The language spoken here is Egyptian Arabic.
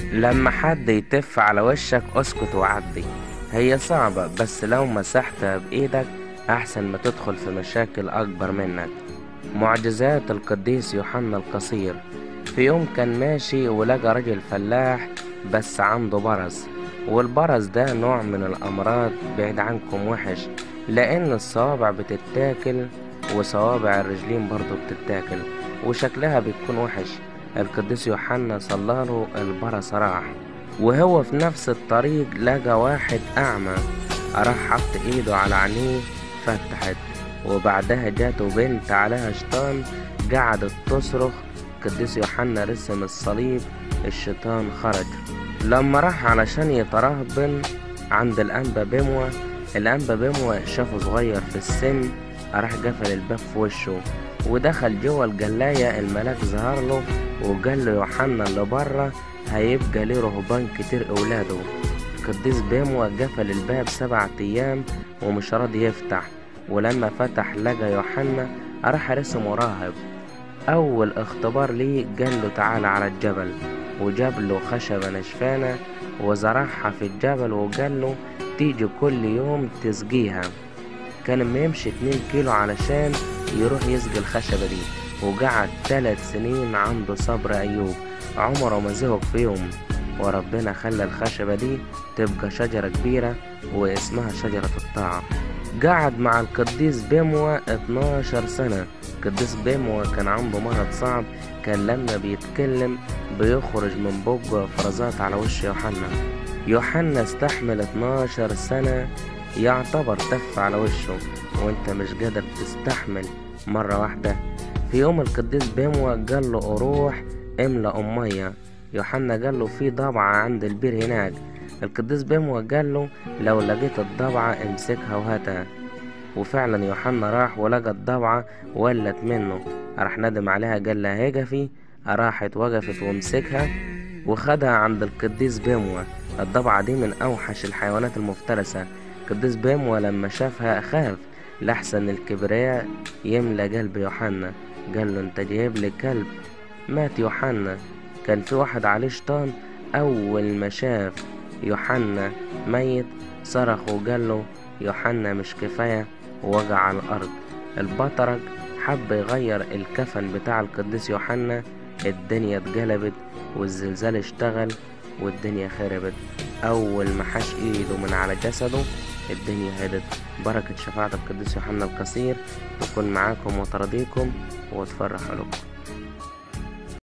لما حد يتف على وشك اسكت وعدي هي صعبة بس لو مسحتها بإيدك أحسن ما تدخل في مشاكل أكبر منك معجزات القديس يوحنا القصير في يوم كان ماشي ولقى رجل فلاح بس عنده برص والبرص ده نوع من الأمراض بعيد عنكم وحش لأن الصوابع بتتاكل وصوابع الرجلين برضو بتتاكل وشكلها بيكون وحش القديس يوحنا صلاله البرص راح وهو في نفس الطريق لقى واحد أعمى راح حط إيده على عينيه فتحت وبعدها جاته بنت عليها شيطان قعدت تصرخ القديس يوحنا رسم الصليب الشيطان خرج لما راح علشان يترهبن عند الأنبا بموة الأنبا بموة شافه صغير في السن راح قفل الباب في وشه ودخل جوه الجلاية الملاك ظهر له وقال له يوحنا اللي بره هيبقى ليه رهبان كتير اولاده القديس بيموة قفل الباب سبعة ايام ومش راضي يفتح ولما فتح لقى يوحنا راح رسمه راهب اول اختبار ليه قال له تعالى على الجبل وجاب له خشبة نشفانة وزرعها في الجبل وقال له تيجي كل يوم تسقيها كان ما يمشي اتنين كيلو علشان يروح يسقي الخشبة دي وقعد ثلاث سنين عنده صبر أيوب عمره ما زهق في يوم وربنا خلى الخشبة دي تبقى شجرة كبيرة واسمها شجرة الطاعة قعد مع القديس بيموة 12 سنة القديس بيموة كان عنده مرض صعب كان لما بيتكلم بيخرج من بقه فرزات على وش يوحنا يوحنا استحمل 12 سنة يعتبر تف على وشه وانت مش قادر تستحمل مرة واحدة في يوم القديس بيموة قال له اروح املأ أمية يوحنا قال له في ضبعة عند البير هناك القديس بيموة قال له لو لقيت الضبعة امسكها وهاتها وفعلا يوحنا راح ولقى الضبعة ولت منه راح ندم عليها قال لها هيجفي راحت وقفت ومسكها وخدها عند القديس بيموة الضبعة دي من أوحش الحيوانات المفترسة القديس بيموة لما شافها خاف لحسن الكبرياء يملى قلب يوحنا قال له انت جايب لي كلب مات يوحنا كان في واحد عليه شيطان أول ما شاف يوحنا ميت صرخ وقال له يوحنا مش كفاية ووقع على الأرض البطرك حب يغير الكفن بتاع القديس يوحنا الدنيا اتقلبت والزلزال اشتغل والدنيا خربت أول ما حش إيده من على جسده الدنيا هدت بركة شفاعة القديس يوحنا القصير تكون معاكم وترضيكم وتفرح قلوبكم